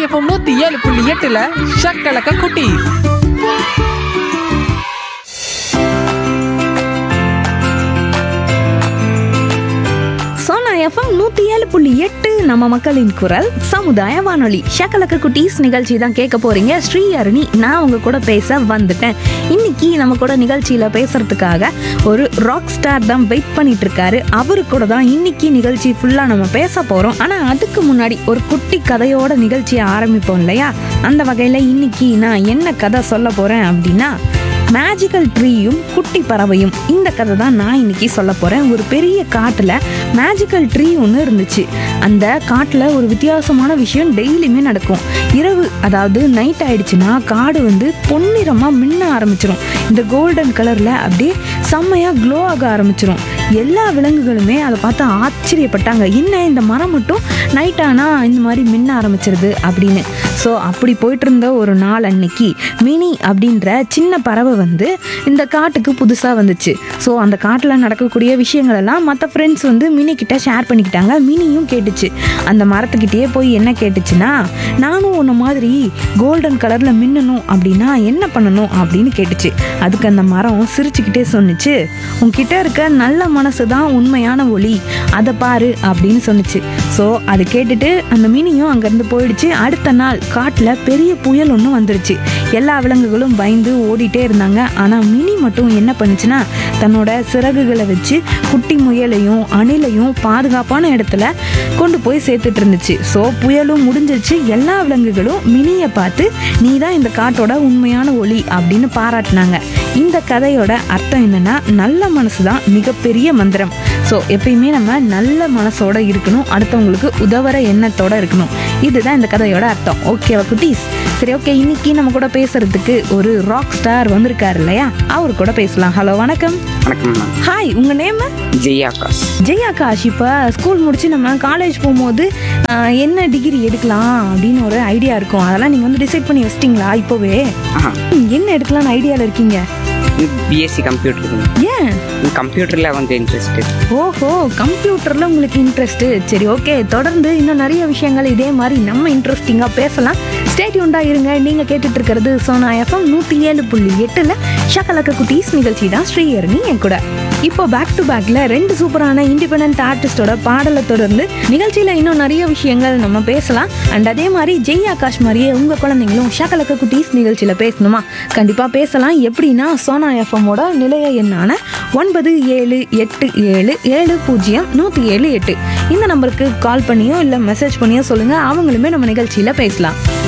FM நூத்தி ஏழு புள்ளி எட்டுல ஷக்கலக்க குட்டி சோனா எஃப்எம் நூத்தி ஏழு புள்ளி எட்டு நம்ம மக்களின் குரல் சமுதாய வானொலி ஷக்கலக்க குட்டீஸ் நிகழ்ச்சி தான் கேட்க போறீங்க ஸ்ரீ அருணி நான் உங்க கூட பேச வந்துட்டேன் இன்னைக்கு நம்ம கூட நிகழ்ச்சியில பேசுறதுக்காக ஒரு ராக் ஸ்டார் தான் வெயிட் பண்ணிட்டு இருக்காரு அவரு கூட தான் இன்னைக்கு நிகழ்ச்சி ஃபுல்லா நம்ம பேச போறோம் ஆனா அதுக்கு முன்னாடி ஒரு குட்டி கதையோட நிகழ்ச்சியை ஆரம்பிப்போம் இல்லையா அந்த வகையில இன்னைக்கு நான் என்ன கதை சொல்ல போறேன் அப்படின்னா மேஜிக்கல் ட்ரீயும் குட்டி பறவையும் இந்த கதை தான் நான் இன்னைக்கு சொல்ல போறேன் ஒரு பெரிய காட்டுல மேஜிக்கல் ட்ரீ ஒன்று இருந்துச்சு அந்த காட்டுல ஒரு வித்தியாசமான விஷயம் டெய்லியுமே நடக்கும் இரவு அதாவது நைட் ஆயிடுச்சுன்னா காடு வந்து பொன்னிறமா மின்ன ஆரம்பிச்சிரும் இந்த கோல்டன் கலர்ல அப்படியே செம்மையா க்ளோ ஆக ஆரம்பிச்சிரும் எல்லா விலங்குகளுமே அதை பார்த்து ஆச்சரியப்பட்டாங்க என்ன இந்த மரம் மட்டும் நைட் ஆனா இந்த மாதிரி மின்ன ஆரம்பிச்சிருது அப்படின்னு ஸோ அப்படி போயிட்டு இருந்த ஒரு நாள் அன்னைக்கு மினி அப்படின்ற சின்ன பறவை வந்து இந்த காட்டுக்கு புதுசாக வந்துச்சு ஸோ அந்த காட்டில் நடக்கக்கூடிய விஷயங்கள் எல்லாம் மற்ற ஃப்ரெண்ட்ஸ் வந்து மினி கிட்ட ஷேர் பண்ணிக்கிட்டாங்க மினியும் கேட்டுச்சு அந்த மரத்துக்கிட்டேயே போய் என்ன கேட்டுச்சுன்னா நானும் உன்ன மாதிரி கோல்டன் கலரில் மின்னணும் அப்படின்னா என்ன பண்ணணும் அப்படின்னு கேட்டுச்சு அதுக்கு அந்த மரம் சிரிச்சுக்கிட்டே சொன்னுச்சு உன்கிட்ட இருக்க நல்ல மனசு தான் உண்மையான ஒளி அதை பாரு அப்படின்னு சொன்னுச்சு ஸோ அதை கேட்டுட்டு அந்த மினியும் அங்கேருந்து போயிடுச்சு அடுத்த நாள் காட்டில் பெரிய புயல் ஒன்று வந்துருச்சு எல்லா விலங்குகளும் பயந்து ஓடிட்டே இருந்தாங்க ஆனால் மினி மட்டும் என்ன பண்ணுச்சுன்னா தன்னோட சிறகுகளை வச்சு குட்டி முயலையும் அணிலையும் பாதுகாப்பான இடத்துல கொண்டு போய் சேர்த்துட்டு இருந்துச்சு ஸோ புயலும் முடிஞ்சிருச்சு எல்லா விலங்குகளும் மினியை பார்த்து நீ தான் இந்த காட்டோட உண்மையான ஒளி அப்படின்னு பாராட்டினாங்க இந்த கதையோட அர்த்தம் என்னன்னா நல்ல மனசு தான் மிகப்பெரிய மந்திரம் ஸோ எப்பயுமே நம்ம நல்ல மனசோட இருக்கணும் அடுத்தவங்களுக்கு உதவுற எண்ணத்தோட இருக்கணும் இதுதான் இந்த கதையோட அர்த்தம் ஓகேவா குட்டீஸ் சரி ஓகே இன்னைக்கு நம்ம கூட பேசுறதுக்கு ஒரு ராக் ஸ்டார் வந்திருக்காரு இல்லையா அவர் கூட பேசலாம் ஹலோ வணக்கம் வணக்கம் மேம் ஹாய் உங்க நேம் ஜெய் ஆகாஷ் ஜெய் ஆகாஷ் இப்போ ஸ்கூல் முடிச்சு நம்ம காலேஜ் போகும்போது ஆஹ், என்ன டிகிரி எடுக்கலாம் அப்படின்னு ஒரு ஐடியா இருக்கும் அதெல்லாம் நீங்கள் வந்து டிசைட் பண்ணி வச்சிட்டிங்களா இப்போவே ஆஹா ம், என்ன எடுக்கலாம்னு ஐடியாவில் இருக்கீங்க பிஎஸ்சி கம்ப்யூட்டர் ஏன் கம்ப்யூட்டரில் வந்து இன்ட்ரெஸ்ட்டு ஓஹோ கம்ப்யூட்டர்ல உங்களுக்கு இன்ட்ரெஸ்ட் சரி ஓகே தொடர்ந்து இன்னும் நிறைய விஷயங்கள் இதே மாதிரி நம்ம இன்ட்ரெஸ்டிங்காக பேசலாம் ஸ்டேட்யூண்டா இருங்க நீங்க கேட்டுட்டு இருக்கிறது சோனா எஃப்எம் நூத்தி ஏழு புள்ளி எட்டுல ஷக்கலக்க குட்டீஸ் நிகழ்ச்சி தான் ஸ்ரீஹரணி என் கூட இப்போ பேக் டு பேக்ல ரெண்டு சூப்பரான இண்டிபெண்ட் ஆர்டிஸ்டோட பாடலை தொடர்ந்து நிகழ்ச்சியில இன்னும் நிறைய விஷயங்கள் நம்ம பேசலாம் அண்ட் அதே மாதிரி ஜெய் ஆகாஷ் மாதிரியே உங்க குழந்தைங்களும் ஷக்கலக்க குட்டீஸ் நிகழ்ச்சியில பேசணுமா கண்டிப்பா பேசலாம் எப்படின்னா சோனா எஃப்எம்மோட நிலைய எண்ணான ஒன்பது ஏழு எட்டு ஏழு ஏழு பூஜ்ஜியம் நூற்றி ஏழு எட்டு இந்த நம்பருக்கு கால் பண்ணியோ இல்லை மெசேஜ் பண்ணியோ சொல்லுங்கள் அவங்களுமே நம்ம நிகழ்ச்சியில் பேசலாம்